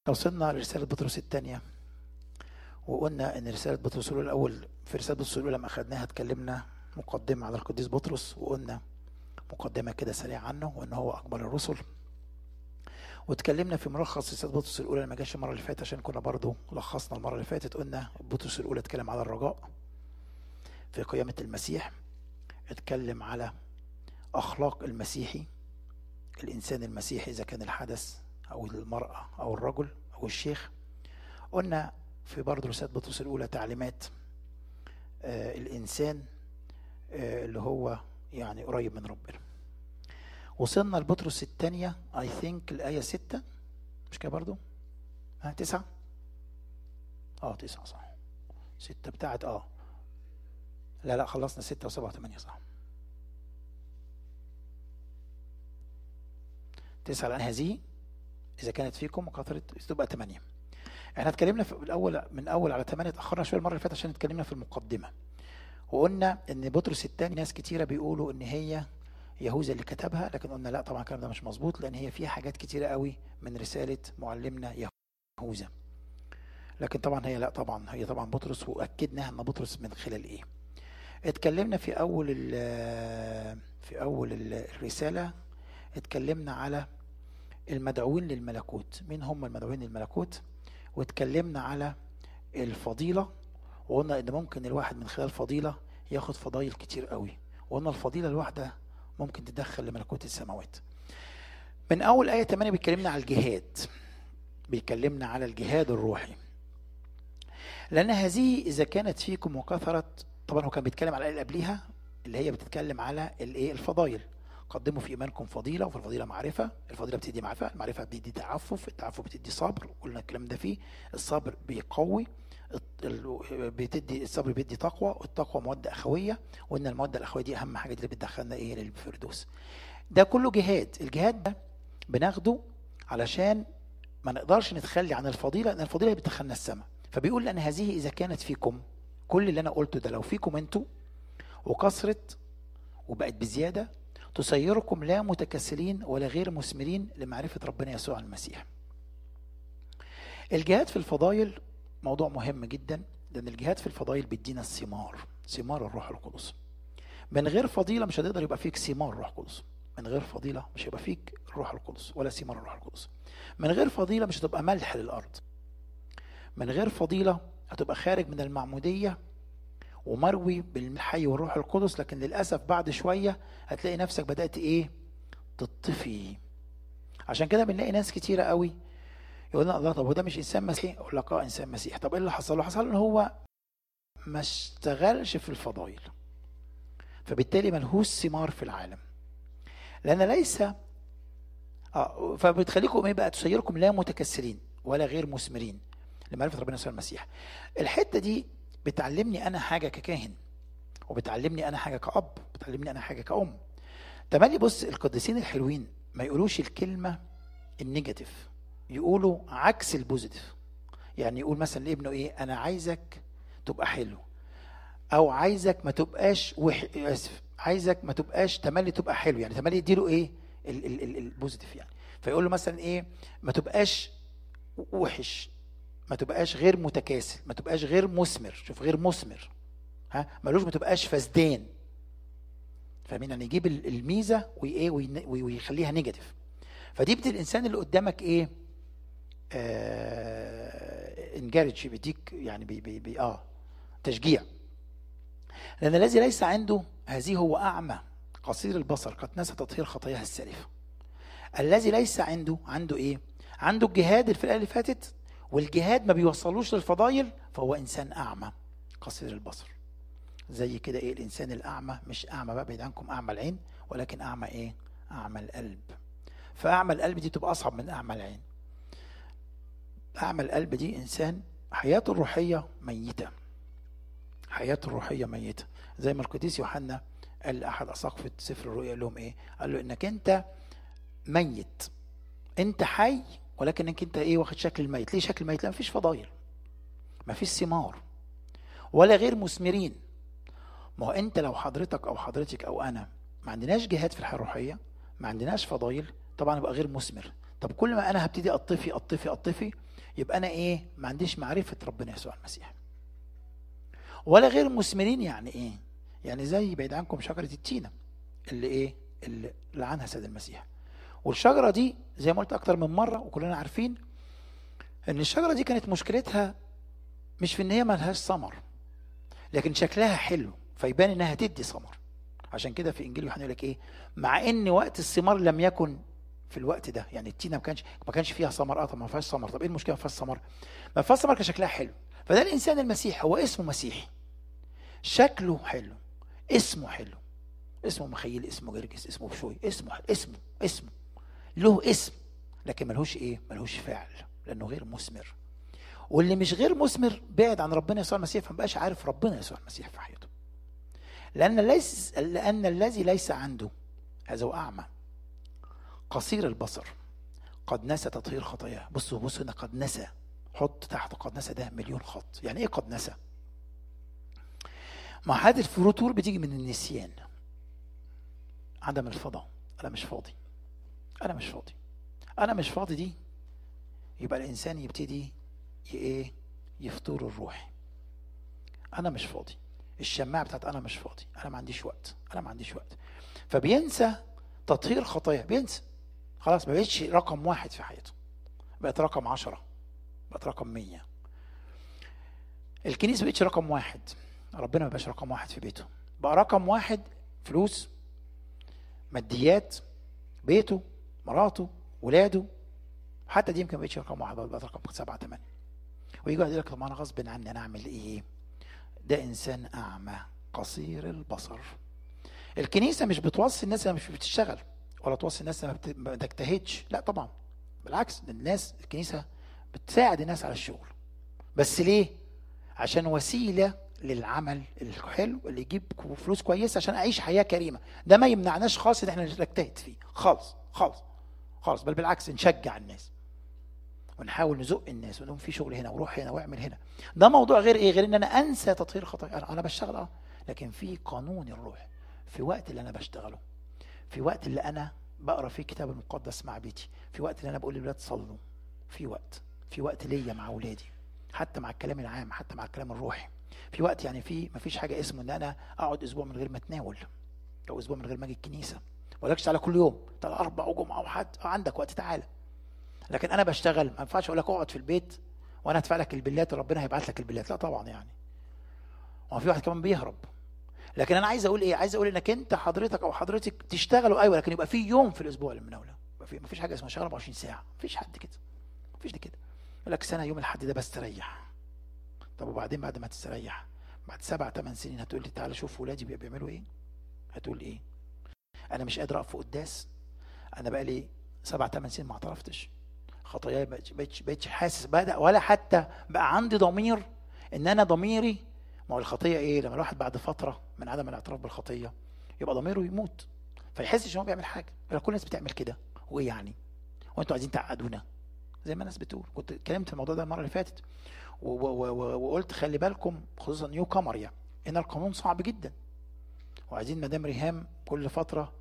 وصلنا لرسالة بطرس الثانية وقلنا ان رسالة بطرس الأولى الأول في رسالة بطرس الأولى لما أخدناها اتكلمنا مقدمة على القديس بطرس وقلنا مقدمة كده سريعة عنه وان هو أكبر الرسل واتكلمنا في ملخص رسالة بطرس الأولى لما جاش المرة اللي فاتت عشان كنا برضو لخصنا المرة اللي فاتت قلنا بطرس الأولى اتكلم على الرجاء في قيامة المسيح اتكلم على أخلاق المسيحي الإنسان المسيحي إذا كان الحدث أو المرأة أو الرجل أو الشيخ قلنا في برضه رسالة بطرس الأولى تعليمات آه الإنسان آه اللي هو يعني قريب من ربنا وصلنا لبطرس الثانية اي ثينك الآية ستة مش كده برضه؟ ها تسعة؟ اه تسعة صح ستة بتاعت اه لا لا خلصنا ستة وسبعة وثمانية صح تسعة لأن هذه إذا كانت فيكم وكثرت تبقى ثمانية احنا اتكلمنا في الأول من أول على ثمانية اتأخرنا شوية المرة اللي فاتت عشان اتكلمنا في المقدمة وقلنا إن بطرس الثاني ناس كتيرة بيقولوا إن هي يهوذا اللي كتبها لكن قلنا لا طبعا الكلام ده مش مظبوط لأن هي فيها حاجات كتيرة قوي من رسالة معلمنا يهوذا لكن طبعا هي لا طبعا هي طبعا بطرس وأكدنا إن بطرس من خلال إيه اتكلمنا في أول في أول الرسالة اتكلمنا على المدعوين للملكوت مين هم المدعوين للملكوت واتكلمنا على الفضيلة وقلنا ان ممكن الواحد من خلال فضيلة ياخد فضايل كتير قوي وقلنا الفضيلة الواحدة ممكن تدخل لملكوت السماوات من اول آية 8 بيتكلمنا على الجهاد بيكلمنا على الجهاد الروحي لان هذه اذا كانت فيكم وكثرت طبعا هو كان بيتكلم على الآية اللي قبليها اللي هي بتتكلم على الايه الفضايل قدموا في ايمانكم فضيله وفي الفضيله معرفه الفضيله بتدي معرفه المعرفه بتدي تعفف التعفف بتدي صبر قلنا الكلام ده فيه الصبر بيقوي بتدي الصبر بيدي تقوى والتقوى موده اخويه وان الموده الاخويه دي اهم حاجه دي اللي بتدخلنا ايه للفردوس ده كله جهاد الجهاد ده بناخده علشان ما نقدرش نتخلي عن الفضيله لان الفضيله بتدخلنا السماء فبيقول لان هذه اذا كانت فيكم كل اللي انا قلته ده لو فيكم انتوا وكثرت وبقت بزياده تسيركم لا متكسلين ولا غير مثمرين لمعرفة ربنا يسوع المسيح الجهاد في الفضائل موضوع مهم جدا لأن الجهاد في الفضائل بيدينا الثمار ثمار الروح القدس من غير فضيلة مش هتقدر يبقى فيك ثمار الروح القدس من غير فضيلة مش هيبقى فيك الروح القدس ولا ثمار الروح القدس من غير فضيلة مش هتبقى ملح للأرض من غير فضيلة هتبقى خارج من المعمودية ومروي بالحي والروح القدس لكن للاسف بعد شويه هتلاقي نفسك بدات ايه تطفي عشان كده بنلاقي ناس كتيره قوي يقول لنا الله طب هو ده مش انسان مسيحي اقول لك اه انسان مسيحي طب ايه اللي حصل له حصل ان هو ما اشتغلش في الفضائل فبالتالي ملهوش ثمار في العالم لان ليس اه فبتخليكم ايه بقى تسيركم لا متكسرين ولا غير مثمرين لمعرفه ربنا يسوع المسيح الحته دي بتعلمني انا حاجه ككاهن وبتعلمني انا حاجه كاب بتعلمني انا حاجه كأم تملي بص القديسين الحلوين ما يقولوش الكلمه النيجاتيف يقولوا عكس البوزيتيف يعني يقول مثلا لابنه ايه انا عايزك تبقى حلو او عايزك ما تبقاش وح... اسف عايزك ما تبقاش تملي تبقى حلو يعني تملي يديله ايه ال... ال... ال... البوزيتيف يعني فيقول له مثلا ايه ما تبقاش وحش ما تبقاش غير متكاسل ما تبقاش غير مثمر شوف غير مثمر ها مالوش ما تبقاش فسدان فاهمين يعني يجيب الميزه وايه ويخليها نيجاتيف فدي بتدي الانسان اللي قدامك ايه آه انجارج بيديك يعني بي بي بي اه تشجيع لان الذي ليس عنده هذه هو اعمى قصير البصر قد نسى تطهير خطاياها السالفه الذي ليس عنده عنده ايه عنده الجهاد في الايه اللي فاتت والجهاد ما بيوصلوش للفضايل فهو انسان اعمى قصير البصر زي كده ايه الانسان الاعمى مش اعمى بقى بعيد عنكم اعمى العين ولكن اعمى ايه اعمى القلب فاعمى القلب دي تبقى اصعب من اعمى العين اعمى القلب دي انسان حياته الروحيه ميته حياته الروحيه ميته زي ما القديس يوحنا قال لاحد اساقفه سفر الرؤيا قال لهم ايه قال له انك انت ميت انت حي ولكن انك انت ايه واخد شكل الميت ليه شكل الميت لا مفيش فضايل مفيش ثمار ولا غير مثمرين ما هو انت لو حضرتك او حضرتك او انا ما عندناش جهاد في الحياه الروحيه ما عندناش فضايل طبعا يبقى غير مثمر طب كل ما انا هبتدي اطفي اطفي اطفي يبقى انا ايه ما عنديش معرفه ربنا يسوع المسيح ولا غير مثمرين يعني ايه يعني زي بعيد عنكم شجره التينه اللي ايه اللي لعنها سيد المسيح والشجره دي زي ما قلت اكتر من مره وكلنا عارفين ان الشجره دي كانت مشكلتها مش في ان هي ملهاش ثمر لكن شكلها حلو فيبان انها تدي ثمر عشان كده في انجيل يوحنا يقول لك ايه مع ان وقت الثمار لم يكن في الوقت ده يعني التينه ما كانش ما كانش فيها ثمر اه طب ما فيهاش ثمر طب ايه المشكله ما فيهاش ثمر ما فيهاش ثمر كان شكلها حلو فده الانسان المسيحي هو اسمه مسيحي شكله حلو اسمه حلو اسمه مخيل اسمه جرجس اسمه بشوي اسمه حلو. اسمه اسمه له اسم لكن ملهوش ايه ملهوش فعل لانه غير مثمر واللي مش غير مثمر بعد عن ربنا يسوع المسيح فما بقاش عارف ربنا يسوع المسيح في حياته لان ليس لان الذي ليس عنده هذا هو اعمى قصير البصر قد نسى تطهير خطاياه بصوا بصوا هنا قد نسى حط تحت قد نسى ده مليون خط يعني ايه قد نسى مع هذه الفروتور بتيجي من النسيان عدم الفضاء انا مش فاضي انا مش فاضي انا مش فاضي دي يبقى الانسان يبتدي ايه يفطر الروحي انا مش فاضي الشماعه بتاعت انا مش فاضي انا ما عنديش وقت انا ما عنديش وقت فبينسى تطهير خطايا بينسى خلاص ما بقتش رقم واحد في حياته بقت رقم عشرة بقت رقم مية الكنيسة بقتش رقم واحد ربنا ما بقاش رقم واحد في بيته بقى رقم واحد فلوس ماديات بيته مراته ولاده حتى دي يمكن ما بقتش رقم واحد بقت رقم سبعة ثمانية ويجي يقول لك طب انا غصب عني انا اعمل ايه؟ ده انسان اعمى قصير البصر الكنيسه مش بتوصي الناس اللي مش بتشتغل ولا توصي الناس اللي ما بتجتهدش لا طبعا بالعكس الناس الكنيسه بتساعد الناس على الشغل بس ليه عشان وسيله للعمل الحلو اللي يجيب فلوس كويسه عشان اعيش حياه كريمه ده ما يمنعناش خالص ان احنا نجتهد فيه خالص خالص خالص بل بالعكس نشجع الناس ونحاول نزق الناس ونقول في شغل هنا وروح هنا واعمل هنا ده موضوع غير ايه غير ان انا انسى تطهير خطايا انا انا بشتغل اه لكن في قانون الروح في وقت اللي انا بشتغله في وقت اللي انا بقرا فيه الكتاب المقدس مع بيتي في وقت اللي انا بقول للولاد صلوا في وقت في وقت ليا مع اولادي حتى مع الكلام العام حتى مع الكلام الروحي في وقت يعني في ما فيش حاجه اسمه ان انا اقعد اسبوع من غير ما اتناول او اسبوع من غير ما اجي الكنيسه ولكش على كل يوم تعالى اربع وجمعه وحد عندك وقت تعالى لكن انا بشتغل ما ينفعش اقول لك اقعد في البيت وانا ادفع لك البلات وربنا هيبعت لك البلات لا طبعا يعني وفي في واحد كمان بيهرب لكن انا عايز اقول ايه عايز اقول انك انت حضرتك او حضرتك تشتغلوا ايوه لكن يبقى في يوم في الاسبوع للمناوله ما فيش حاجه اسمها شغل 24 ساعه ما فيش حد كده ما فيش كده يقول لك سنه يوم الاحد ده بستريح طب وبعدين بعد ما تستريح بعد سبع ثمان سنين هتقول لي تعالى شوف ولادي بيعملوا ايه هتقول ايه انا مش قادر اقف قداس انا بقى لي سبع ثمان سنين ما اعترفتش خطاياي بقتش بقتش حاسس بدا ولا حتى بقى عندي ضمير ان انا ضميري ما هو الخطيه ايه لما الواحد بعد فتره من عدم الاعتراف بالخطيه يبقى ضميره يموت فيحسش ان هو بيعمل حاجه كل الناس بتعمل كده وايه يعني وانتوا عايزين تعقدونا زي ما الناس بتقول كنت اتكلمت في الموضوع ده المره اللي فاتت وقلت خلي بالكم خصوصا نيو كامر يعني ان القانون صعب جدا وعايزين مدام ريهام كل فتره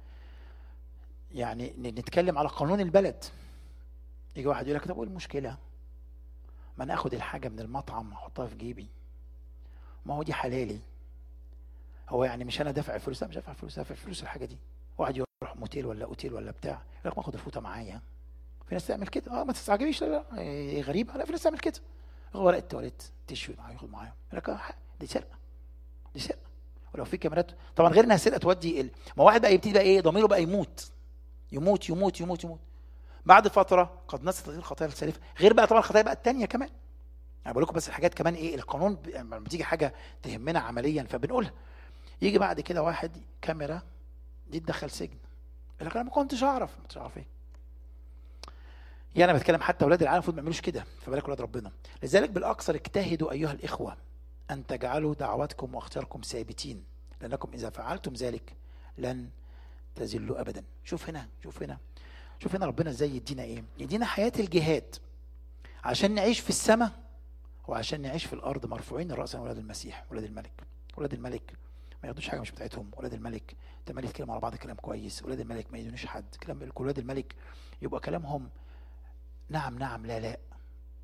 يعني نتكلم على قانون البلد يجي واحد يقول لك طب ايه المشكله ما انا اخد الحاجه من المطعم احطها في جيبي ما هو دي حلالي هو يعني مش انا دافع الفلوس لا مش دافع الفلوس دافع الفلوس الحاجه دي واحد يروح موتيل ولا اوتيل ولا بتاع يقول لك ما اخد الفوطه معايا في ناس تعمل كده اه ما تستعجبيش لا لا إيه غريبه لا في ناس تعمل كده ورقه التواليت تشوي معاه ياخد معاه يقول لك دي سرقه دي سرقه ولو في كاميرات طبعا غير انها سرقه تودي ال... ما واحد بقى يبتدي بقى ايه ضميره بقى يموت يموت يموت يموت يموت بعد فتره قد نست تطهير الخطايا السالفه غير بقى طبعا الخطايا بقى الثانيه كمان يعني بقول لكم بس الحاجات كمان ايه القانون لما بتيجي حاجه تهمنا عمليا فبنقولها يجي بعد كده واحد كاميرا دي تدخل سجن يقول لك انا ما كنتش اعرف ما كنتش اعرف ايه يعني انا بتكلم حتى اولاد العالم المفروض ما يعملوش كده فبالك اولاد ربنا لذلك بالاكثر اجتهدوا ايها الاخوه ان تجعلوا دعواتكم واختياركم ثابتين لانكم اذا فعلتم ذلك لن تزلوا ابدا شوف هنا شوف هنا شوف هنا ربنا ازاي يدينا ايه يدينا حياه الجهاد عشان نعيش في السماء وعشان نعيش في الارض مرفوعين الراس اولاد المسيح ولاد الملك ولاد الملك ما ياخدوش حاجه مش بتاعتهم ولاد الملك تملي يتكلموا على بعض كلام كويس ولاد الملك ما يدونيش حد كلام ولاد الملك يبقى كلامهم نعم نعم لا لا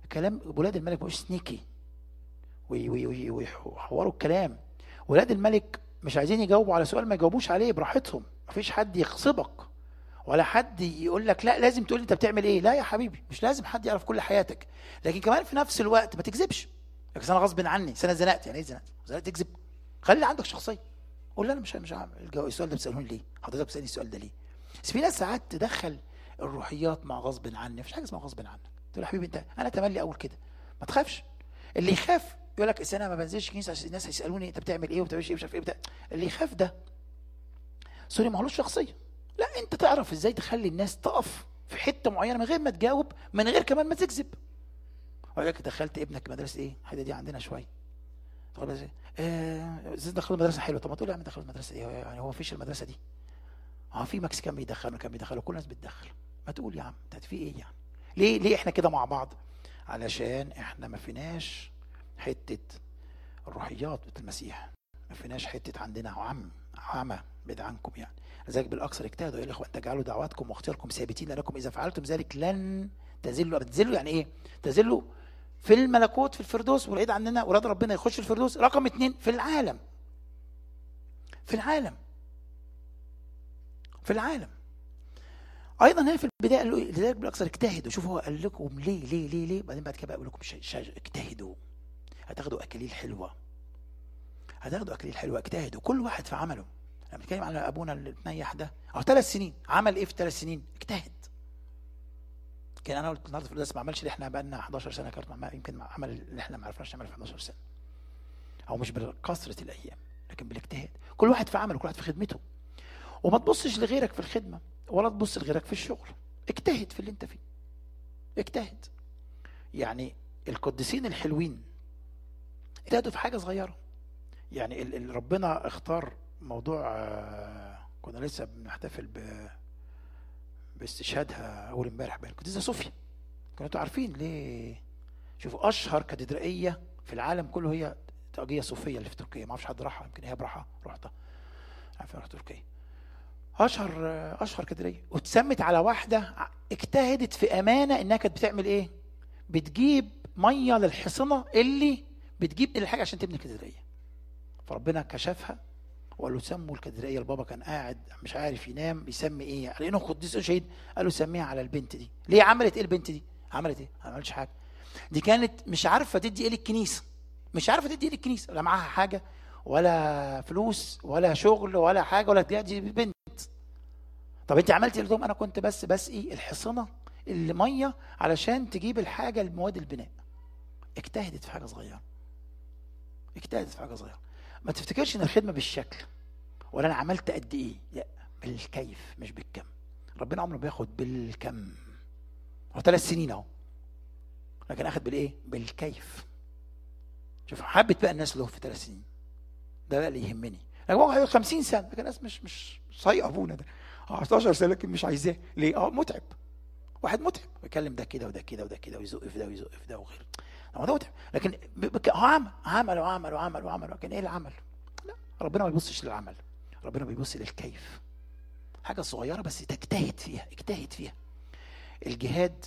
كلام ولاد الملك مش سنيكي وي- وي- وي- ويحوروا الكلام ولاد الملك مش عايزين يجاوبوا على سؤال ما يجاوبوش عليه براحتهم مفيش حد يغصبك ولا حد يقول لك لا لازم تقول لي انت بتعمل ايه لا يا حبيبي مش لازم حد يعرف كل حياتك لكن كمان في نفس الوقت ما تكذبش لكن انا غصب عني سنه زنقت يعني ايه زنقت زنقت تكذب خلي عندك شخصيه قول لا انا مش مش هعمل الجو- السؤال ده بتسالوني ليه حضرتك بتسالني السؤال ده ليه بس في ناس ساعات تدخل الروحيات مع غصب عني مفيش حاجه اسمها غصب عنك تقول يا حبيبي انت انا تملي اقول كده ما تخافش اللي يخاف يقول لك أصل انا ما بنزلش كنيسه عشان الناس هيسالوني انت بتعمل ايه وبتعملش ايه مش عارف ايه بتاع اللي يخاف ده سوري ما هوش شخصيه لا انت تعرف ازاي تخلي الناس تقف في حته معينه من غير ما تجاوب من غير كمان ما تكذب ولكن دخلت ابنك مدرسه ايه الحته دي عندنا شويه تقول له ازاي آه، ازاي دخلوا مدرسه حلوه طب ما تقول يا عم دخلوا مدرسه ايه يعني هو مفيش المدرسه دي اه في مكسيكان بيدخلوا كان بيدخلوا كل الناس بتدخل ما تقول يا عم انت في ايه يعني ليه ليه احنا كده مع بعض علشان احنا ما فيناش حته الروحيات بتاعت المسيح ما فيناش حته عندنا عم عمى بعيد عنكم يعني لذلك بالاكثر اجتهدوا يا الاخوه ان تجعلوا دعواتكم واختياركم ثابتين لانكم اذا فعلتم ذلك لن تزلوا ابدا تزلوا يعني ايه؟ تزلوا في الملكوت في الفردوس والعيد عننا ولاد ربنا يخش الفردوس رقم اثنين في العالم في العالم في العالم ايضا هنا في البدايه قال له إيه؟ لذلك بالاكثر اجتهدوا شوفوا هو قال لكم ليه ليه ليه ليه بعدين بعد كده بقى يقول لكم ش- ش- اجتهدوا هتاخدوا اكاليل حلوه هتاخدوا اكاليل حلوه اجتهدوا كل واحد في عمله انا بتكلم على ابونا اللي اتنيح ده او ثلاث سنين عمل ايه في ثلاث سنين اجتهد كان انا قلت النهارده في القداس ما عملش اللي احنا بقى لنا 11 سنه كانت مع- يمكن عمل اللي احنا ما عرفناش نعمله في 11 سنه او مش بكثره الايام لكن بالاجتهاد كل واحد في عمله كل واحد في خدمته وما تبصش لغيرك في الخدمه ولا تبص لغيرك في الشغل اجتهد في اللي انت فيه اجتهد يعني القديسين الحلوين اجتهدوا في حاجه صغيره يعني ال- ال- ربنا اختار موضوع آه، كنا لسه بنحتفل ب باستشهادها اول امبارح بقى القديسه صوفيا كنتوا انتوا عارفين ليه شوفوا اشهر كاتدرائيه في العالم كله هي طاقيه صوفيا اللي في تركيا ما اعرفش حد راحها يمكن هي براحه رحتها عارف رحت تركيا اشهر اشهر كاتدرائيه واتسمت على واحده اجتهدت في امانه انها كانت بتعمل ايه بتجيب ميه للحصنه اللي بتجيب الحاجه عشان تبني الكاتدرائيه فربنا كشفها وقال له سموا الكاتدرائيه البابا كان قاعد مش عارف ينام يسمي ايه لانه قديس شهيد قال له سميها على البنت دي ليه عملت ايه البنت دي عملت ايه ما عملتش حاجه دي كانت مش عارفه تدي ايه للكنيسه مش عارفه تدي ايه للكنيسه لا معاها حاجه ولا فلوس ولا شغل ولا حاجه ولا دي دي بنت طب انت عملت ايه قلت لهم انا كنت بس بسقي الحصنه اللي ميه علشان تجيب الحاجه لمواد البناء اجتهدت في حاجه صغيره اجتهدت في حاجه صغيره ما تفتكرش ان الخدمه بالشكل ولا انا عملت قد ايه لا بالكيف مش بالكم ربنا عمره بياخد بالكم هو ثلاث سنين اهو لكن اخد بالايه بالكيف شوف حبت بقى الناس له في ثلاث سنين ده بقى اللي يهمني لكن هو هيقعد 50 سنه لكن الناس مش مش صايقه ابونا ده اه 11 سنه لكن مش عايزاه ليه اه متعب واحد متعب بيكلم ده كده وده كده وده كده ويزق في ده ويزق في ده وغيره هو ده متعب لكن ب- بك- هو عمل عمل وعمل وعمل وعمل لكن ايه العمل؟ لا ربنا ما بيبصش للعمل ربنا بيبص للكيف حاجه صغيره بس تجتهد فيها اجتهد فيها الجهاد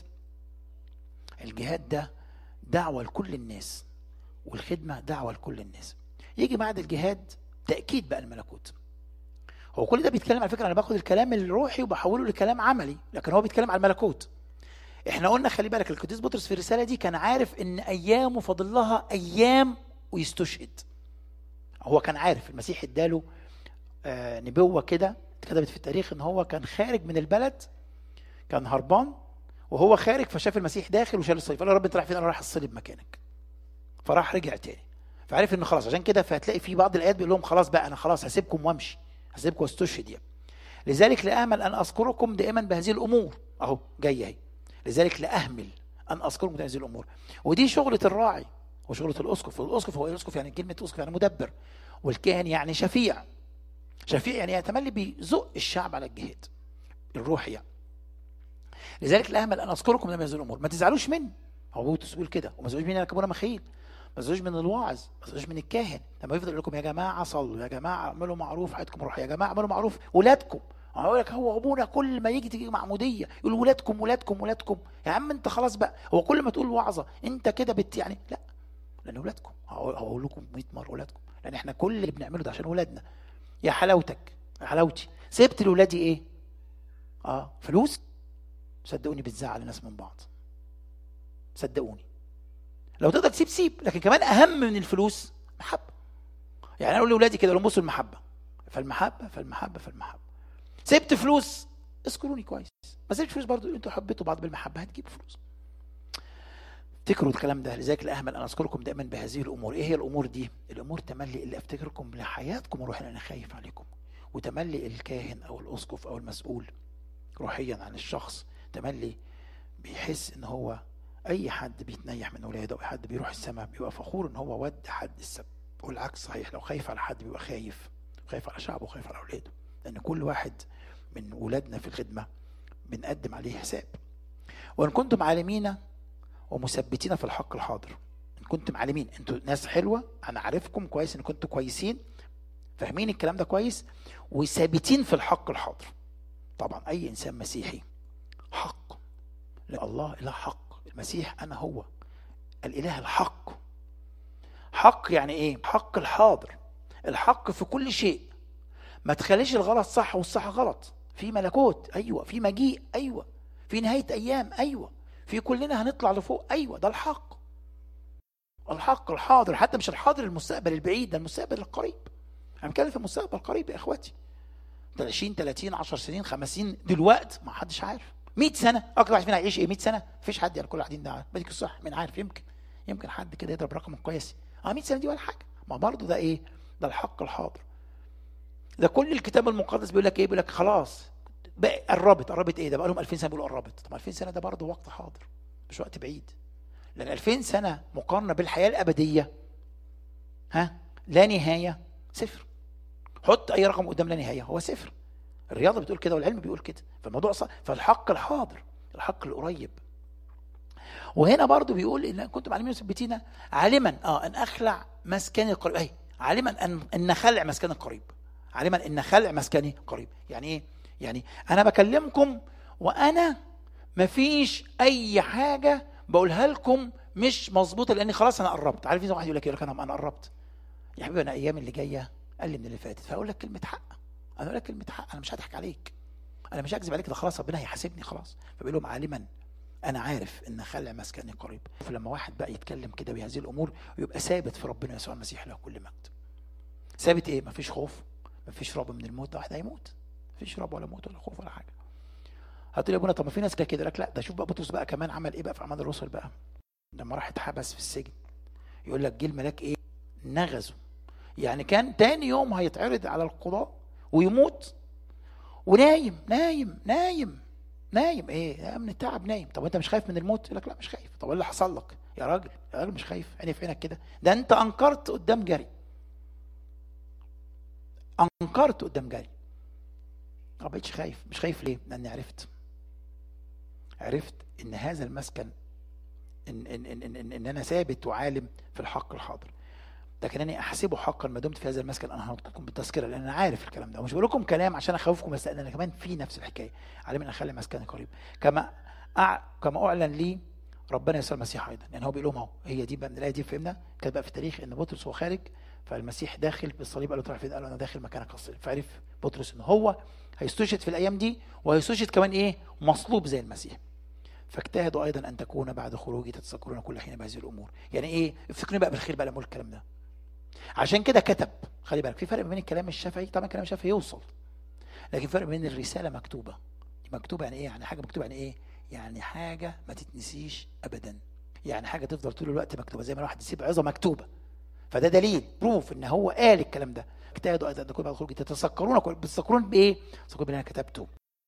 الجهاد ده دعوه لكل الناس والخدمه دعوه لكل الناس يجي بعد الجهاد تاكيد بقى الملكوت هو كل ده بيتكلم على فكره انا باخد الكلام الروحي وبحوله لكلام عملي لكن هو بيتكلم على الملكوت احنا قلنا خلي بالك القديس بطرس في الرساله دي كان عارف ان ايامه فاضل لها ايام ويستشهد هو كان عارف المسيح اداله آه، نبوه كده اتكتبت في التاريخ ان هو كان خارج من البلد كان هربان وهو خارج فشاف المسيح داخل وشال الصليب قال له يا رب انت رايح فين انا رايح الصليب مكانك فراح رجع تاني فعرف انه خلاص عشان كده فهتلاقي في بعض الايات بيقول لهم خلاص بقى انا خلاص هسيبكم وامشي هسيبكم واستشهد يعني لذلك لا امل ان اذكركم دائما بهذه الامور اهو جايه اهي لذلك لا اهمل ان اذكركم بهذه الامور ودي شغله الراعي وشغله الاسقف والاسقف هو إيه الاسقف يعني كلمه اسقف يعني مدبر والكاهن يعني شفيع شفيع يعني يتملي بيزق الشعب على الجهاد الروحي يعني لذلك لا امل ان اذكركم من هذه الامور ما تزعلوش مني هو بولس بيقول كده وما تزعلوش مني انا كابونا مخيل ما تزعلوش من الواعظ ما تزعلوش من الكاهن لما يفضل يقول لكم يا جماعه صلوا يا جماعه اعملوا معروف حياتكم روح يا جماعه اعملوا معروف ولادكم هقول لك هو ابونا كل ما يجي تيجي معموديه يقول ولادكم ولادكم ولادكم يا عم انت خلاص بقى هو كل ما تقول وعظه انت كده بت يعني لا لان ولادكم هقول هقول لكم 100 مره ولادكم لان احنا كل اللي بنعمله ده عشان ولادنا يا حلاوتك يا حلاوتي سبت لاولادي ايه؟ اه فلوس صدقوني بتزعل الناس من بعض صدقوني لو تقدر تسيب سيب لكن كمان اهم من الفلوس محبه يعني انا اقول لاولادي كده لو بصوا المحبه فالمحبه فالمحبه فالمحبه سبت فلوس اذكروني كويس ما سبتش فلوس برضو انتوا حبيتوا بعض بالمحبه هتجيبوا فلوس افتكروا الكلام ده لذلك الاهمل انا اذكركم دائما بهذه الامور ايه هي الامور دي الامور تملي اللي افتكركم لحياتكم وروحيا انا خايف عليكم وتملي الكاهن او الاسقف او المسؤول روحيا عن الشخص تملي بيحس ان هو اي حد بيتنيح من اولاده او اي حد بيروح السماء بيبقى فخور ان هو ود حد السبب والعكس صحيح لو خايف على حد بيبقى خايف خايف على شعبه وخايف على اولاده لان كل واحد من ولادنا في الخدمه بنقدم عليه حساب وان كنتم عالمين ومثبتين في الحق الحاضر ان كنتم عالمين انتوا ناس حلوه انا عارفكم كويس ان كنتوا كويسين فاهمين الكلام ده كويس وثابتين في الحق الحاضر طبعا اي انسان مسيحي حق لأن الله اله حق المسيح انا هو الاله الحق حق يعني ايه حق الحاضر الحق في كل شيء ما تخليش الغلط صح والصح غلط في ملكوت ايوه في مجيء ايوه في نهايه ايام ايوه في كلنا هنطلع لفوق ايوه ده الحق الحق الحاضر حتى مش الحاضر المستقبل البعيد ده المستقبل القريب انا بتكلم في المستقبل القريب يا اخواتي 20 30 10 سنين 50 دلوقتي ما حدش عارف 100 سنه اكتر واحد فينا هيعيش ايه 100 سنه مفيش حد يعني كل قاعدين ده بديك الصح مين عارف يمكن يمكن حد كده يضرب رقم كويس اه 100 سنه دي ولا حاجه ما برضه ده ايه ده الحق الحاضر ده كل الكتاب المقدس بيقول لك ايه بيقول لك خلاص بقى قربت قربت ايه ده بقى لهم 2000 سنه بيقولوا قربت طب 2000 سنه ده برضه وقت حاضر مش وقت بعيد لان 2000 سنه مقارنه بالحياه الابديه ها لا نهايه صفر حط اي رقم قدام لا نهايه هو صفر الرياضه بتقول كده والعلم بيقول كده فالموضوع صح فالحق الحاضر الحق القريب وهنا برضو بيقول ان كنتم عالمين مثبتين عالما اه ان اخلع مسكني القريب اي عالما ان ان خلع مسكني القريب عالما ان خلع مسكني قريب يعني ايه يعني انا بكلمكم وانا مفيش اي حاجه بقولها لكم مش مظبوطه لاني خلاص انا قربت عارف واحد يقول لك يقول لك انا انا قربت يا حبيبي انا ايام اللي جايه اقل من اللي فاتت فاقول لك كلمه حق انا اقول لك كلمه حق انا مش هضحك عليك انا مش هكذب عليك ده خلاص ربنا هيحاسبني خلاص فبيقول لهم عالما انا عارف ان خلع مسكني قريب فلما واحد بقى يتكلم كده بهذه الامور يبقى ثابت في ربنا يسوع المسيح له كل مجد ثابت ايه مفيش خوف مفيش رعب من الموت ده واحد هيموت مفيش رعب ولا موت ولا خوف ولا حاجه هتقول يا ابونا طب ما في ناس كده كده لك لا ده شوف بقى بطرس بقى كمان عمل ايه بقى في اعمال الرسل بقى لما راح اتحبس في السجن يقول لك جه الملاك ايه نغزه يعني كان تاني يوم هيتعرض على القضاء ويموت ونايم نايم نايم نايم ايه من التعب نايم طب انت مش خايف من الموت يقول لك لا مش خايف طب ايه اللي حصل لك يا راجل يا راجل مش خايف عيني في عينك كده ده انت انكرت قدام جري انكرت قدام جري ما بقتش خايف مش خايف ليه لاني عرفت عرفت ان هذا المسكن ان ان ان ان, إن, إن انا ثابت وعالم في الحق الحاضر لكنني احسبه حقا ما دمت في هذا المسكن انا هنطقكم بالتذكره لان انا عارف الكلام ده ومش بقول لكم كلام عشان اخوفكم بس انا كمان في نفس الحكايه عالم ان اخلي مسكني قريب كما أع... كما اعلن لي ربنا يسوع المسيح ايضا يعني هو بيقول لهم اهو هي دي بقى من الايه دي فهمنا كانت بقى في التاريخ ان بطرس هو خارج فالمسيح داخل بالصليب قال له تروح فين؟ قال له انا داخل مكانك الصليب فعرف بطرس ان هو هيستشهد في الايام دي وهيستشهد كمان ايه؟ مصلوب زي المسيح فاجتهدوا ايضا ان تكون بعد خروجي تتذكرون كل حين بهذه الامور يعني ايه افتكروني بقى بالخير بقى لما اقول الكلام ده عشان كده كتب خلي بالك في فرق بين الكلام الشافعي طبعا الكلام الشافعي يوصل لكن فرق بين الرساله مكتوبه مكتوبه يعني ايه يعني حاجه مكتوبه يعني ايه يعني حاجه ما تتنسيش ابدا يعني حاجه تفضل طول الوقت مكتوبه زي ما الواحد يسيب عظه مكتوبه فده دليل بروف ان هو قال الكلام ده اجتهدوا ايضا تكون بعد خروجي تتذكرون بتذكرون بايه؟ تذكرون باللي انا كتبته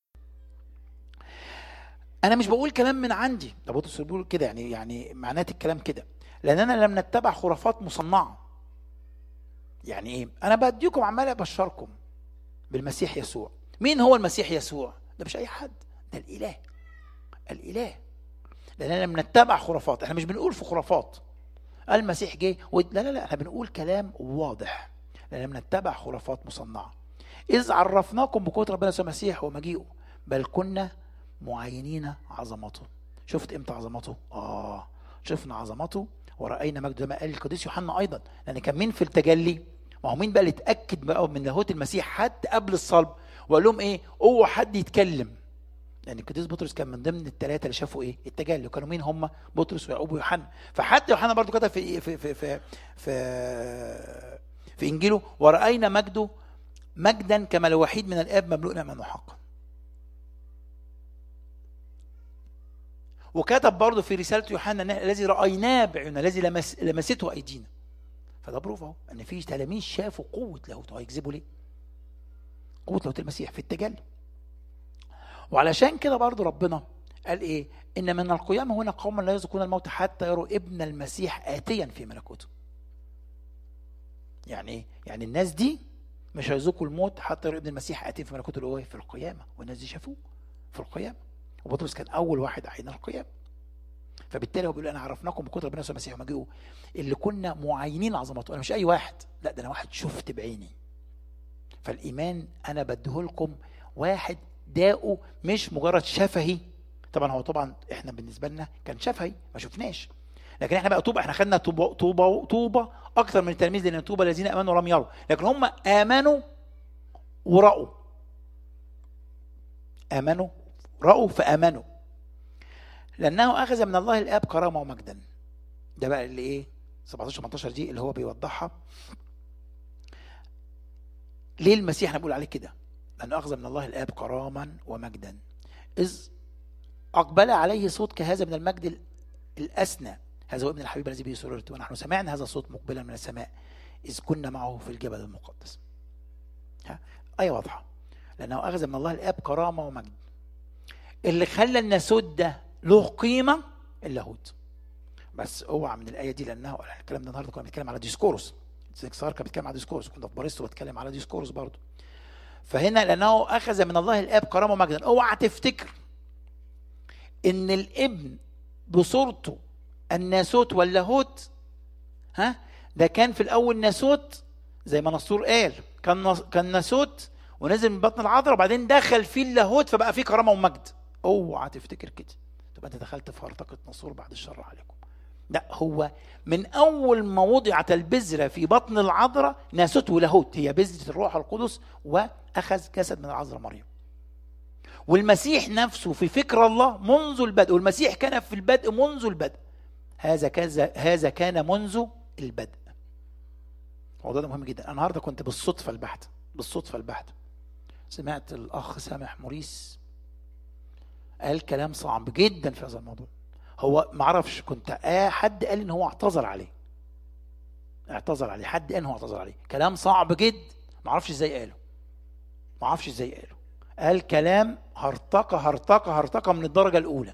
انا مش بقول كلام من عندي ده بطرس بيقول كده يعني يعني معنات الكلام كده لان انا لم نتبع خرافات مصنعه يعني ايه انا بديكم عمال ابشركم بالمسيح يسوع مين هو المسيح يسوع ده مش اي حد ده الاله الاله لاننا لم نتبع خرافات احنا مش بنقول في خرافات المسيح جه و... لا لا لا احنا بنقول كلام واضح لان لم نتبع خرافات مصنعه إذ عرفناكم بقوة ربنا يسوع المسيح ومجيئه بل كنا معينين عظمته شفت امتى عظمته؟ آه شفنا عظمته ورأينا مجده زي ما قال القديس يوحنا أيضا لأن كان مين في التجلي؟ ما هو مين بقى اللي اتأكد بقى من لاهوت المسيح حتى قبل الصلب وقال لهم إيه؟ اوعوا حد يتكلم يعني القديس بطرس كان من ضمن الثلاثه اللي شافوا ايه التجلي وكانوا مين هم بطرس ويعقوب ويوحنا فحتى يوحنا برضو كتب في في في في في, في انجيله وراينا مجده مجدا كما الوحيد من الاب مملوء نعما وحقا وكتب برضه في رسالة يوحنا إن الذي رأيناه بعيوننا الذي لمس لمسته أيدينا فده بروف أهو إن في تلاميذ شافوا قوة لاهوت هيكذبوا ليه؟ قوة لاهوت المسيح في التجلي وعلشان كده برضه ربنا قال ايه ان من القيامه هنا قوما لا يذوقون الموت حتى يروا ابن المسيح اتيا في ملكوته يعني ايه يعني الناس دي مش هيذوقوا الموت حتى يروا ابن المسيح اتيا في ملكوته اللي هو في القيامه والناس دي شافوه في القيامه وبطرس كان اول واحد عين القيامه فبالتالي هو بيقول انا عرفناكم بقدره ربنا يسوع المسيح ومجيئه اللي كنا معينين عظمته انا مش اي واحد لا ده انا واحد شفت بعيني فالايمان انا بديهولكم واحد داؤه مش مجرد شفهي طبعا هو طبعا احنا بالنسبه لنا كان شفهي ما شفناش لكن احنا بقى طوبه احنا خدنا طوبه طوبه طوبه اكثر من التلاميذ لان طوبه الذين امنوا ولم يروا لكن هم امنوا ورأوا امنوا رأوا فامنوا لانه اخذ من الله الاب كرامه ومجدا ده بقى اللي ايه 17 18 دي اللي هو بيوضحها ليه المسيح احنا بنقول عليه كده لأنه أخذ من الله الآب كراما ومجدا إذ أقبل عليه صوت كهذا من المجد الأسنى هذا هو ابن الحبيب الذي به سررت ونحن سمعنا هذا الصوت مقبلا من السماء إذ كنا معه في الجبل المقدس ها آية واضحة لأنه أخذ من الله الآب كرامة ومجد اللي خلى الناسوت ده له قيمة اللاهوت بس اوعى من الآية دي لأنه الكلام ده النهارده كنا بنتكلم على ديسكورس سنكسار كان بيتكلم على ديسكورس كنت في باريستو بتكلم على ديسكورس برضه فهنا لانه اخذ من الله الاب كرامه ومجدا اوعى تفتكر ان الابن بصورته الناسوت واللاهوت ها ده كان في الاول ناسوت زي ما نصور قال كان كان ناسوت ونزل من بطن العذراء وبعدين دخل فيه اللاهوت فبقى فيه كرامه ومجد اوعى تفتكر كده تبقى انت دخلت في هرطقه نصور بعد الشر عليكم لا هو من اول ما وضعت البذره في بطن العذراء ناسوت ولاهوت هي بذره الروح القدس واخذ جسد من العذراء مريم والمسيح نفسه في فكر الله منذ البدء والمسيح كان في البدء منذ البدء هذا كذا هذا كان منذ البدء الموضوع ده مهم جدا انا النهارده كنت بالصدفه البحته بالصدفه البحته سمعت الاخ سامح موريس قال كلام صعب جدا في هذا الموضوع هو ما اعرفش كنت آه حد قال ان هو اعتذر عليه اعتذر عليه حد قال ان هو اعتذر عليه كلام صعب جدا ما اعرفش ازاي قاله ما اعرفش ازاي قاله قال كلام هرطقه هرطقه هرطقه من الدرجه الاولى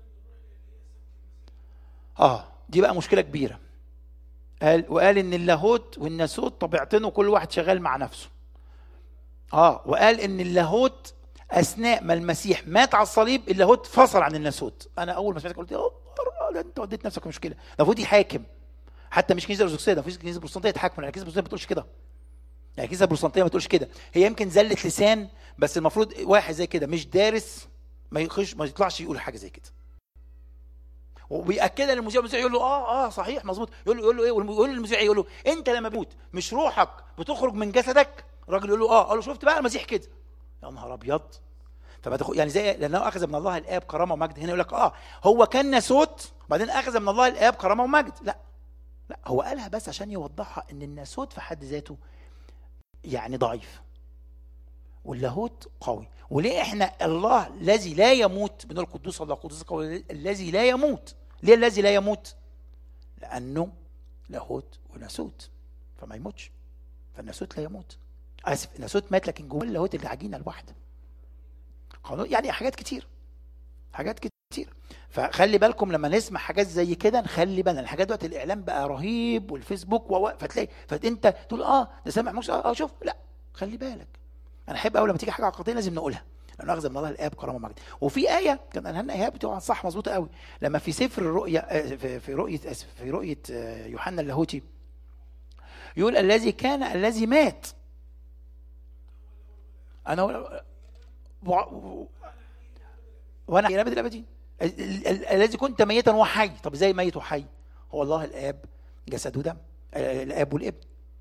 اه دي بقى مشكله كبيره قال وقال ان اللاهوت والناسوت طبيعتين وكل واحد شغال مع نفسه اه وقال ان اللاهوت اثناء ما المسيح مات على الصليب اللاهوت فصل عن الناسوت انا اول ما سمعت قلت ده انت وديت نفسك في مشكله المفروض يحاكم حتى مش كنيسه ارثوذكسيه ده في كنيسه بروتستانتيه تحاكم الكنيسه البروتستانتيه ما بتقولش كده يعني الكنيسه البروتستانتيه ما بتقولش كده هي يمكن زله لسان بس المفروض واحد زي كده مش دارس ما يخش ما يطلعش يقول حاجه زي كده وبياكدها للمذيع المذيع يقول له اه اه صحيح مظبوط يقول له يقول له ايه يقول للمذيع يقول له انت لما بتموت مش روحك بتخرج من جسدك الراجل يقول له اه قال له شفت بقى المسيح كده يا نهار ابيض فما تخ... يعني زي لانه اخذ من الله الاب كرامه ومجد هنا يقول لك اه هو كان ناسوت بعدين اخذ من الله الاب كرامه ومجد لا لا هو قالها بس عشان يوضحها ان الناسوت في حد ذاته يعني ضعيف واللاهوت قوي وليه احنا الله الذي لا يموت بنقول القدوس الله القدوس القوي الذي لا يموت ليه الذي لا يموت لانه لاهوت وناسوت فما يموتش فالناسوت لا يموت اسف الناسوت مات لكن جوه اللاهوت اللي عجينه لوحده قانون يعني حاجات كتير حاجات كتير فخلي بالكم لما نسمع حاجات زي كده نخلي بالنا الحاجات دلوقتي الاعلام بقى رهيب والفيسبوك و فتلاقي فانت تقول اه ده سامع مش اه شوف لا خلي بالك انا احب اول لما تيجي حاجه عقديه لازم نقولها لانه اخذ من الله الاب كرامه ومجد وفي ايه كان قالها لنا ايهاب بتبقى صح مظبوطه قوي لما في سفر الرؤيا في رؤيه اسف في رؤيه يوحنا اللاهوتي يقول الذي كان الذي مات انا و... و... وانا الى ابد الابدين ال- ال- ال- الذي كنت ميتا وحي طب ازاي ميت وحي هو الله الاب جسد ودم ال- الاب والابن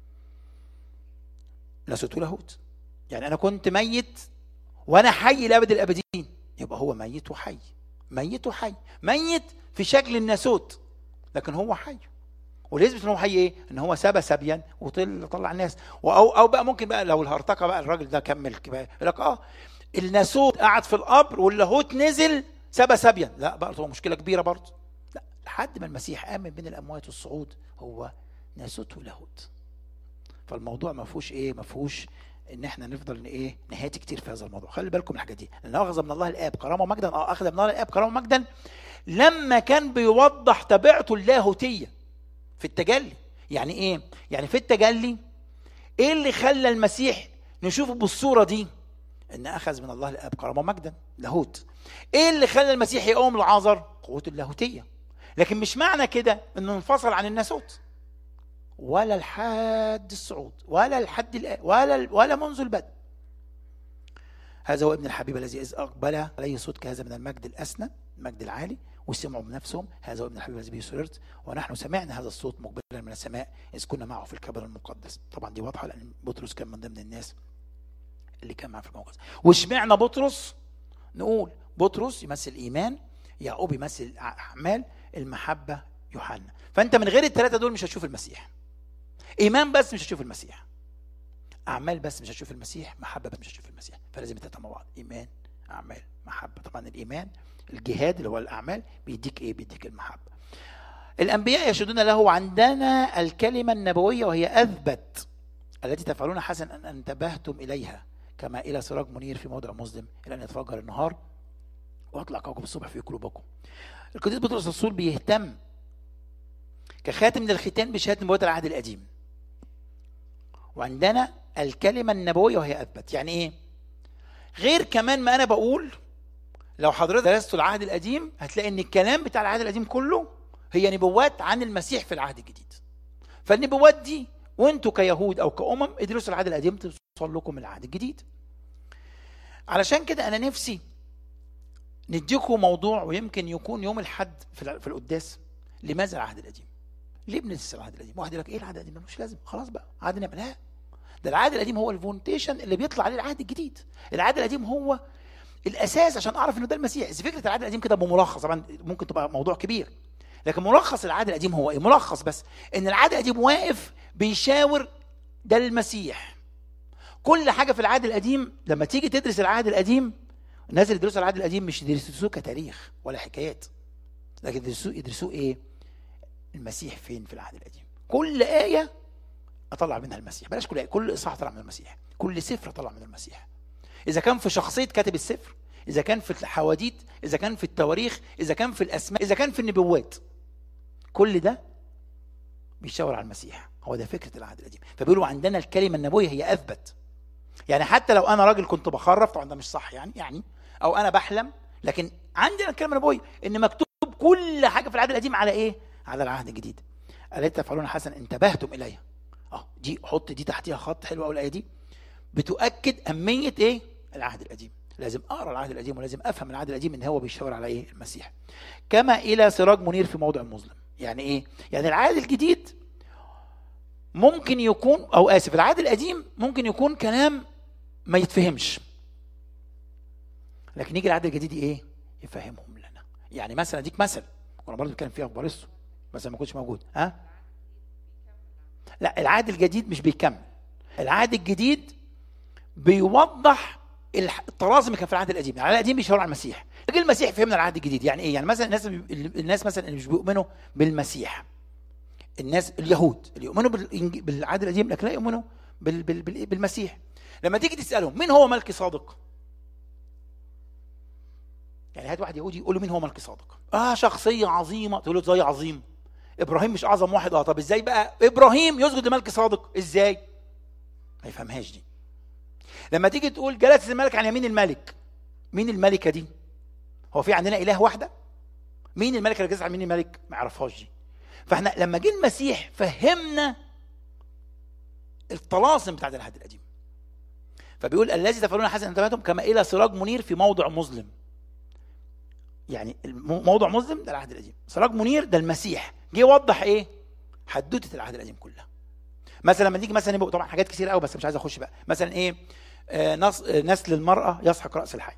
لست لاهوت يعني انا كنت ميت وانا حي لابد الابدين يبقى هو ميت وحي ميت وحي ميت في شكل الناسوت لكن هو حي واللي يثبت ان هو حي ايه؟ ان هو سبى سبيا وطل طلع الناس او او بقى ممكن بقى لو الهرطقه بقى الراجل ده كمل كده يقول لك اه الناسوت قعد في القبر واللاهوت نزل سبى سبيا لا برضه هو مشكله كبيره برضه لا لحد ما المسيح قام من الاموات والصعود هو ناسوت ولاهوت فالموضوع ما فيهوش ايه ما فيهوش ان احنا نفضل ن- ايه نهاتي كتير في هذا الموضوع خلي بالكم من الحاجه دي لان اخذ من الله الاب كرامه ومجدا اه اخذ من الله الاب كرامه ومجدا لما كان بيوضح طبيعته اللاهوتيه في التجلي يعني ايه يعني في التجلي ايه اللي خلى المسيح نشوفه بالصوره دي ان اخذ من الله الاب كرامه ومجدا لاهوت ايه اللي خلى المسيح يقوم العذر قوته اللاهوتيه لكن مش معنى كده انه انفصل عن الناسوت ولا لحد الصعود ولا لحد الآن ولا ولا منذ البدء هذا هو ابن الحبيب الذي إذ أقبل عليه صوت كهذا من المجد الأسنى المجد العالي وسمعوا بنفسهم هذا هو ابن الحبيب الذي به سررت ونحن سمعنا هذا الصوت مقبلا من السماء إذ كنا معه في الكبر المقدس طبعا دي واضحة لأن بطرس كان من ضمن الناس اللي كان معاه في الموقف واشمعنا بطرس نقول بطرس يمثل إيمان يعقوب يمثل أعمال المحبة يوحنا فأنت من غير الثلاثة دول مش هتشوف المسيح ايمان بس مش هتشوف المسيح اعمال بس مش هتشوف المسيح محبه بس مش هتشوف المسيح فلازم التلاته مع بعض ايمان اعمال محبه طبعا الايمان الجهاد اللي هو الاعمال بيديك ايه بيديك المحبه الانبياء يشهدون له عندنا الكلمه النبويه وهي اثبت التي تفعلون حسن ان انتبهتم اليها كما الى سراج منير في موضع مظلم الى ان يتفجر النهار واطلع كوكب الصبح في قلوبكم القديس بطرس الرسول بيهتم كخاتم من الختان بشهاده نبوات العهد القديم وعندنا الكلمة النبوية وهي أثبت يعني إيه؟ غير كمان ما أنا بقول لو حضرتك درست العهد القديم هتلاقي إن الكلام بتاع العهد القديم كله هي نبوات عن المسيح في العهد الجديد فالنبوات دي وانتوا كيهود او كأمم ادرسوا العهد القديم توصل لكم العهد الجديد علشان كده انا نفسي نديكم موضوع ويمكن يكون يوم الحد في في القداس لماذا العهد القديم؟ ليه بندرس العهد القديم؟ واحد يقول لك ايه العهد القديم؟ ملوش لازم خلاص بقى عهد نعمل لا ده العهد القديم هو الفونتيشن اللي بيطلع عليه العهد الجديد العهد القديم هو الاساس عشان اعرف انه ده المسيح اذا فكره العهد القديم كده بملخص طبعا ممكن تبقى موضوع كبير لكن ملخص العهد القديم هو ايه ملخص بس ان العهد القديم واقف بيشاور ده المسيح كل حاجه في العهد القديم لما تيجي تدرس العهد القديم الناس اللي يدرسوا العهد القديم مش يدرسوه كتاريخ ولا حكايات لكن يدرسوه يدرسوه ايه المسيح فين في العهد القديم كل ايه اطلع منها المسيح بلاش كل آية. كل اصحاح اطلع من المسيح كل سفر اطلع من المسيح اذا كان في شخصيه كاتب السفر اذا كان في الحواديت اذا كان في التواريخ اذا كان في الاسماء اذا كان في النبوات كل ده بيشاور على المسيح هو ده فكره العهد القديم فبيقولوا عندنا الكلمه النبويه هي اثبت يعني حتى لو انا راجل كنت بخرف طبعا ده مش صح يعني يعني او انا بحلم لكن عندنا الكلمه النبويه ان مكتوب كل حاجه في العهد القديم على ايه على العهد الجديد التي تفعلون حسنا انتبهتم اليها اه دي حط دي تحتيها خط حلو قوي الايه دي بتؤكد اهميه ايه العهد القديم لازم اقرا العهد القديم ولازم افهم العهد القديم ان هو بيشاور على ايه المسيح كما الى سراج منير في موضع مظلم يعني ايه يعني العهد الجديد ممكن يكون او اسف العهد القديم ممكن يكون كلام ما يتفهمش لكن يجي العهد الجديد ايه يفهمهم لنا يعني مثلا اديك مثل وانا برضه بتكلم فيها في باريسو بس ما كنتش موجود ها لا العهد الجديد مش بيكمل العهد الجديد بيوضح الطراز اللي كان في العهد القديم يعني العهد القديم بيشاور على المسيح لكن المسيح فهمنا العهد الجديد يعني ايه يعني مثلا الناس الناس مثلا اللي مش بيؤمنوا بالمسيح الناس اليهود اللي يؤمنوا بالعهد القديم لكن لا يؤمنوا بال بال بال بالمسيح لما تيجي تسالهم مين هو ملكي صادق يعني هات واحد يهودي يقول له مين هو ملكي صادق اه شخصيه عظيمه تقول له ازاي عظيم ابراهيم مش اعظم واحد اه طب ازاي بقى ابراهيم يسجد لملك صادق ازاي ما يفهمهاش دي لما تيجي تقول جلس الملك عن يمين الملك مين الملكه دي هو في عندنا اله واحده مين الملك اللي جلس عن يمين الملك ما يعرفهاش دي فاحنا لما جه المسيح فهمنا الطلاسم بتاعت العهد القديم فبيقول الذي تفعلون حسن انتبهتم كما الى سراج منير في موضع مظلم يعني الم- موضع مظلم ده العهد القديم سراج منير ده المسيح جه يوضح ايه حدوته العهد القديم كلها مثلا لما نيجي مثلا يبقى طبعا حاجات كتير قوي بس مش عايز اخش بقى مثلا ايه آه نص آه نسل المراه يسحق راس الحي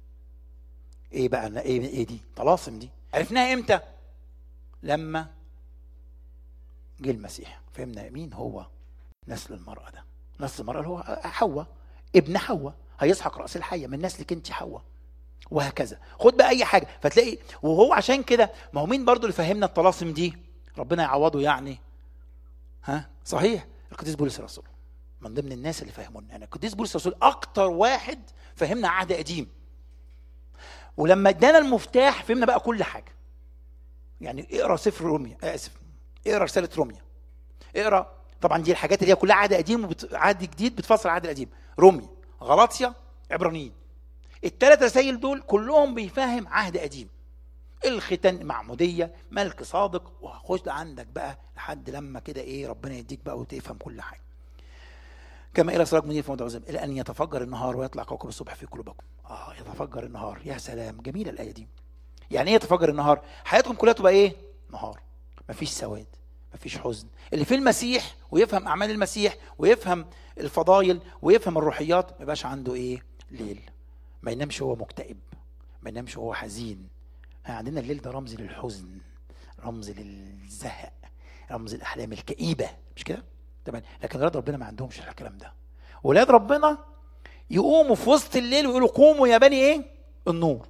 ايه بقى ايه ايه دي طلاسم دي عرفناها امتى لما جه المسيح فهمنا مين هو نسل المراه ده نسل المراه اللي هو حواء ابن حواء هيسحق راس الحيه من نسلك انت حواء وهكذا خد بقى اي حاجه فتلاقي وهو عشان كده ما هو مين برضو اللي فهمنا الطلاسم دي ربنا يعوضه يعني ها صحيح القديس بولس الرسول من ضمن الناس اللي فهمونا يعني القديس بولس الرسول اكتر واحد فهمنا عهد قديم ولما ادانا المفتاح فهمنا بقى كل حاجه يعني اقرا سفر روميا اسف اقرا رساله روميا اقرا طبعا دي الحاجات اللي هي كلها عهد قديم وعهد جديد بتفسر العهد القديم روميا غلاطيا عبرانيين الثلاث رسائل دول كلهم بيفهم عهد قديم الختان معمودية ملك صادق وهخش عندك بقى لحد لما كده ايه ربنا يديك بقى وتفهم كل حاجة كما إلى سراج منير في موضع عزم إلى أن يتفجر النهار ويطلع كوكب الصبح في قلوبكم آه يتفجر النهار يا سلام جميلة الآية دي يعني إيه يتفجر النهار حياتكم كلها تبقى إيه نهار مفيش سواد مفيش حزن اللي في المسيح ويفهم أعمال المسيح ويفهم الفضايل ويفهم الروحيات ما يبقاش عنده إيه ليل ما ينامش هو مكتئب ما ينامش هو حزين عندنا الليل ده رمز للحزن رمز للزهق رمز الاحلام الكئيبه مش كده تمام لكن ولاد ربنا ما عندهمش الكلام ده ولاد ربنا يقوموا في وسط الليل ويقولوا قوموا يا بني ايه النور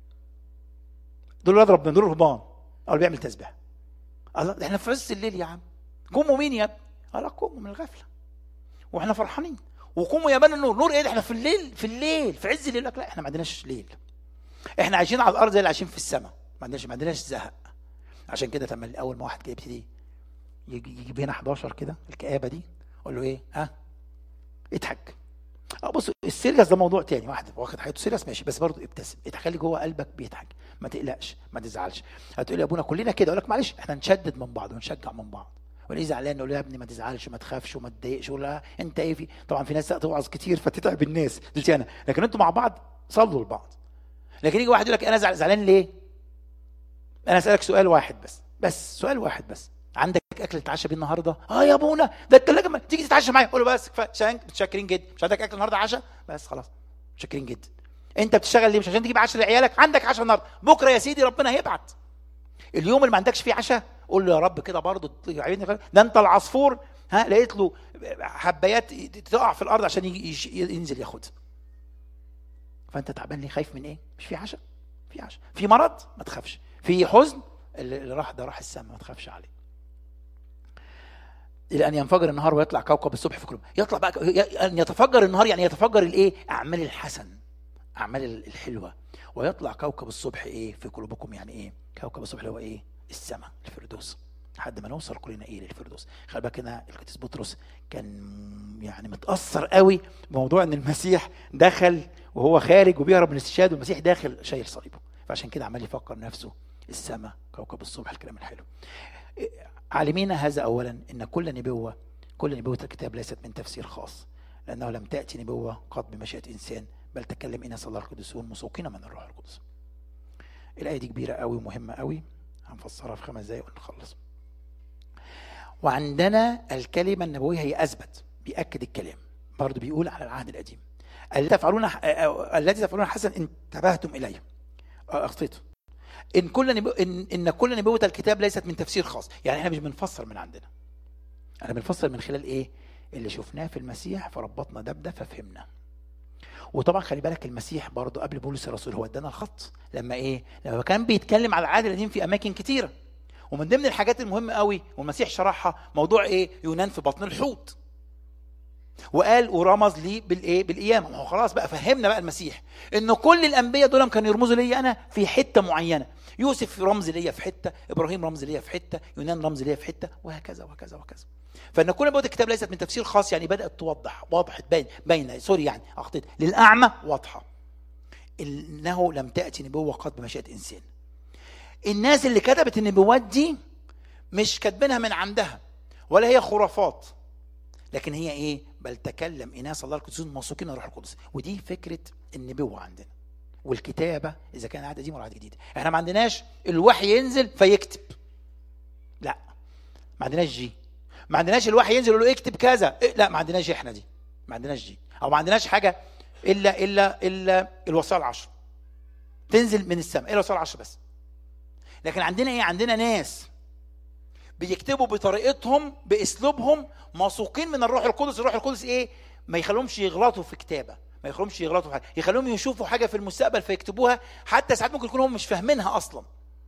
دول ولاد ربنا دول رهبان قالوا بيعمل تسبيح الله ده احنا في عز الليل يا عم قوموا مين يا ابني قال قوموا من الغفله واحنا فرحانين وقوموا يا بني النور نور ايه ده احنا في الليل في الليل في عز الليل لك لا احنا ما عندناش ليل احنا عايشين على الارض زي اللي عايشين في السماء ما عندناش ما عندناش زهق عشان كده لما اول ما واحد كده يبتدي يجي يجيب هنا 11 كده الكآبه دي اقول له ايه ها اضحك اه بص السيريس ده موضوع تاني واحد واخد حياته سيريس ماشي بس برضه ابتسم خلي جوه قلبك بيضحك ما تقلقش ما تزعلش هتقول يا ابونا كلنا كده اقول لك معلش احنا نشدد من بعض ونشجع من بعض واللي زعلان نقول له يا ابني ما تزعلش ما تخافش وما تضايقش ولا لا انت ايه في طبعا في ناس توعظ كتير فتتعب الناس دي انا لكن انتوا مع بعض صلوا لبعض لكن يجي واحد يقول لك انا زعل- زعلان ليه؟ انا اسالك سؤال واحد بس بس سؤال واحد بس عندك اكل تتعشى بيه النهارده؟ اه يا ابونا ده الثلاجه ما تيجي تتعشى معايا قول له بس كفايه شانك متشكرين جدا مش عندك اكل النهارده عشاء؟ بس خلاص متشكرين جدا انت بتشتغل ليه مش عشان تجيب عشاء لعيالك عندك عشاء النهارده بكره يا سيدي ربنا هيبعت اليوم اللي ما عندكش فيه عشاء قول له يا رب كده برضه يعيني خير. ده انت العصفور ها لقيت له حبايات تقع في الارض عشان يجي يش- ينزل ياخدها فانت تعبان ليه خايف من ايه مش في عشاء في عشاء في مرض ما تخافش في حزن اللي اللي راح ده راح السما ما تخافش عليه الى ان ينفجر النهار ويطلع كوكب الصبح في قلوب يطلع بقى ي- ان يتفجر النهار يعني يتفجر الايه اعمال الحسن اعمال ال- الحلوه ويطلع كوكب الصبح ايه في قلوبكم يعني ايه كوكب الصبح اللي هو ايه السماء الفردوس لحد ما نوصل كلنا ايه للفردوس خلي بالك هنا القديس بطرس كان يعني متاثر قوي بموضوع ان المسيح دخل وهو خارج وبيهرب من الاستشهاد والمسيح داخل شايل صليبه فعشان كده عمال يفكر نفسه السماء كوكب الصبح الكلام الحلو عالمين هذا اولا ان كل نبوه كل نبوه الكتاب ليست من تفسير خاص لانه لم تاتي نبوه قط بمشيئه انسان بل تكلم اناس الله القدسون مسوقين من الروح القدس الايه دي كبيره قوي ومهمه قوي هنفسرها في خمس دقايق ونخلص وعندنا الكلمه النبويه هي اثبت بياكد الكلام برضه بيقول على العهد القديم الذي تفعلون الذي تفعلون حسن انتبهتم اليه آه، اخطيت ان كل نبو... ان ان كل نبوه الكتاب ليست من تفسير خاص يعني احنا مش بنفسر من عندنا احنا بنفسر من خلال ايه اللي شفناه في المسيح فربطنا ده بده ففهمنا وطبعا خلي بالك المسيح برضه قبل بولس الرسول هو ادانا الخط لما ايه لما كان بيتكلم على العهد القديم في اماكن كتيره ومن ضمن الحاجات المهمه قوي والمسيح شرحها موضوع ايه يونان في بطن الحوت وقال ورمز لي بالايه بالقيامه ما هو خلاص بقى فهمنا بقى المسيح ان كل الانبياء دول كانوا يرمزوا لي انا في حته معينه يوسف رمز ليا في حته ابراهيم رمز ليا في حته يونان رمز ليا في حته وهكذا وهكذا وهكذا فان كل نبوه الكتاب ليست من تفسير خاص يعني بدات توضح وضحت باين باينه سوري يعني اخطيت للاعمى واضحه انه لم تاتي نبوه قط بمشيئه انسان الناس اللي كتبت النبوات دي مش كاتبينها من عندها ولا هي خرافات لكن هي ايه بل تكلم اناس الله القديسون موثوقين الروح القدس ودي فكره النبوه عندنا والكتابه اذا كان عهد قديم ولا عهد جديد احنا ما عندناش الوحي ينزل فيكتب لا ما عندناش جي ما عندناش الوحي ينزل يقول له اكتب كذا إيه؟ لا ما عندناش احنا دي ما عندناش دي او ما عندناش حاجه الا الا الا الوصايا العشر تنزل من السماء الا الوصايا العشر بس لكن عندنا ايه عندنا ناس بيكتبوا بطريقتهم باسلوبهم موثوقين من الروح القدس الروح القدس ايه ما يخليهمش يغلطوا في كتابه ما يخليهمش يغلطوا في حاجه يخليهم يشوفوا حاجه في المستقبل فيكتبوها حتى ساعات ممكن يكونوا هم مش فاهمينها اصلا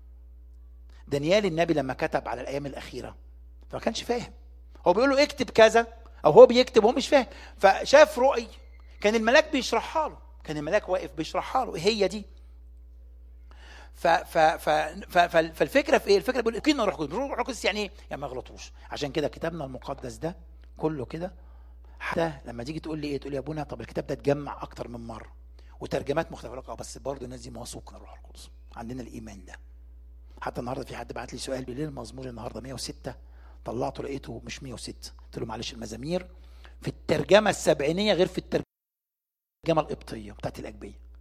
دانيال النبي لما كتب على الايام الاخيره فما كانش فاهم هو بيقول له اكتب كذا او هو بيكتب وهو مش فاهم فشاف رؤي كان الملاك بيشرحها له كان الملاك واقف بيشرحها له ايه هي دي ف ف ف ف فالفكره في ايه؟ الفكره بيقول كنا روح قدس، روح قدس يعني ايه؟ يعني ما يغلطوش، عشان كده كتابنا المقدس ده كله كده حتى لما تيجي تقول لي ايه؟ تقول لي يا ابونا طب الكتاب ده اتجمع اكتر من مره وترجمات مختلفه لك اه بس برضه الناس دي موثوقه الروح القدس، عندنا الايمان ده. حتى النهارده في حد بعت لي سؤال بالليل المزمور النهارده 106 طلعته لقيته مش 106 قلت له معلش المزامير في الترجمه السبعينيه غير في الترجمه القبطيه بتاعت الاجبيه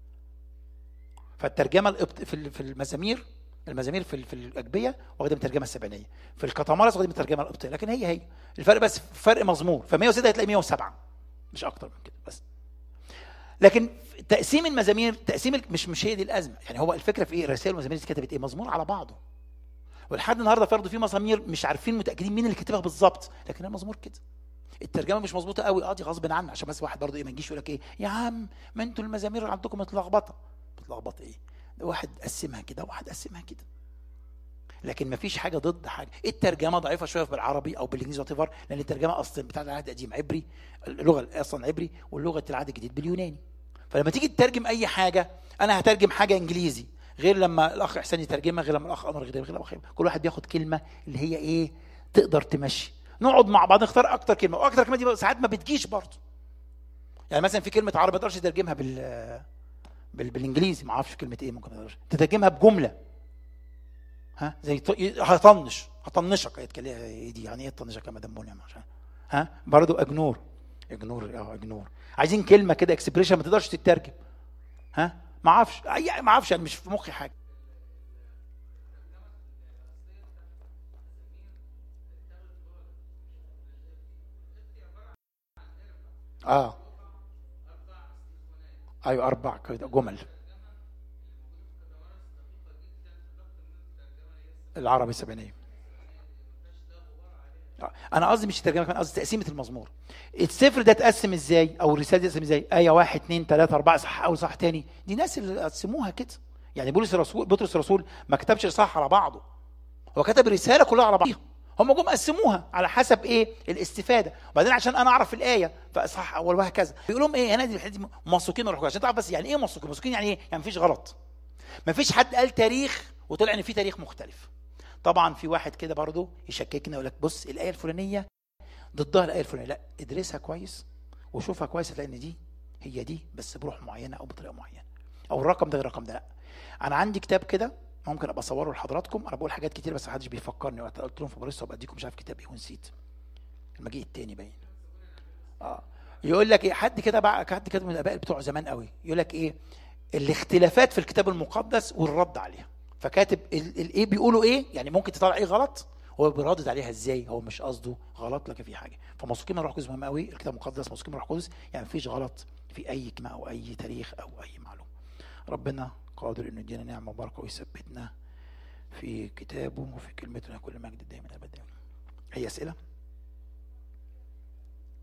فالترجمه القبط في في المزامير المزامير في في الاجبيه واخده من الترجمه السبعينيه في الكتامارس واخده من الترجمه القبطيه لكن هي هي الفرق بس فرق مزمور ف 106 هتلاقي 107 مش اكتر من كده بس لكن تقسيم المزامير تقسيم مش مش هي دي الازمه يعني هو الفكره في ايه الرسائل والمزامير دي اتكتبت ايه مزمور على بعضه ولحد النهارده فرض في مزامير مش عارفين متاكدين مين اللي كتبها بالظبط لكن المزمور كده الترجمه مش مظبوطه قوي اه دي غصب عنه عشان بس واحد برضه ايه ما يجيش يقول لك ايه يا عم ما انتوا المزامير اللي عندكم متلخبطه متلخبطه ايه ده واحد قسمها كده وواحد قسمها كده لكن ما فيش حاجه ضد حاجه الترجمه ضعيفه شويه بالعربي او بالانجليزي وات لان الترجمه اصلا بتاعت العهد القديم عبري اللغه اصلا عبري واللغه العهد الجديد باليوناني فلما تيجي تترجم اي حاجه انا هترجم حاجه انجليزي غير لما الاخ احسان يترجمها غير لما الاخ امر غير غير لما كل واحد بياخد كلمه اللي هي ايه تقدر تمشي نقعد مع بعض نختار اكتر كلمه واكتر كلمه دي ساعات ما بتجيش برضه يعني مثلا في كلمه عربي ما تقدرش تترجمها بال... بال... بالانجليزي ما اعرفش كلمه ايه ممكن تقدرش تترجمها بجمله ها زي ط... هطنش هطنشك هيتكلم ايه دي يعني ايه تطنشك يا مدام منى عشان ها برضه اجنور اجنور اه اجنور عايزين كلمه كده اكسبريشن ما تقدرش تترجم ها ما اعرفش ما اعرفش يعني مش في مخي حاجه اه ايوه اربع كده جمل العربي السبعينيه انا قصدي مش الترجمه كمان قصدي تقسيمه المزمور السفر ده اتقسم ازاي او الرساله دي اتقسم ازاي ايه واحد اثنين ثلاثه اربعه صح او صح تاني دي ناس اللي قسموها كده يعني بولس الرسول بطرس الرسول ما كتبش صح على بعضه هو كتب الرساله كلها على بعضها هم جم قسموها على حسب ايه الاستفاده وبعدين عشان انا اعرف الايه فاصح اول وهكذا بيقول لهم ايه هنا دي موثوقين الروح عشان تعرف بس يعني ايه موثوقين موثوقين يعني ايه يعني مفيش غلط مفيش حد قال تاريخ وطلع ان في تاريخ مختلف طبعا في واحد كده برضه يشككنا يقول لك بص الايه الفلانيه ضدها الايه الفلانيه لا ادرسها كويس وشوفها كويس هتلاقي ان دي هي دي بس بروح معينه او بطريقه معينه او الرقم ده غير الرقم ده لا انا عندي كتاب كده ممكن ابقى اصوره لحضراتكم انا بقول حاجات كتير بس محدش بيفكرني وقت قلت لهم في باريس ابقى اديكم مش عارف كتاب ايه ونسيت المجيء التاني باين اه يقول لك ايه حد كده بقى حد كده من الاباء بتوع زمان قوي يقول لك ايه الاختلافات في الكتاب المقدس والرد عليها فكاتب الايه بيقولوا ايه يعني ممكن تطلع ايه غلط هو بيردد عليها ازاي هو مش قصده غلط لكن في حاجه فموثوقين من الروح القدس مهم قوي الكتاب المقدس موثوقين من الروح القدس يعني مفيش غلط في اي كلمه او اي تاريخ او اي معلومه ربنا قادر انه يدينا نعمه وبركه ويثبتنا في كتابه وفي كلمته كل مجد دايما ابدا اي اسئله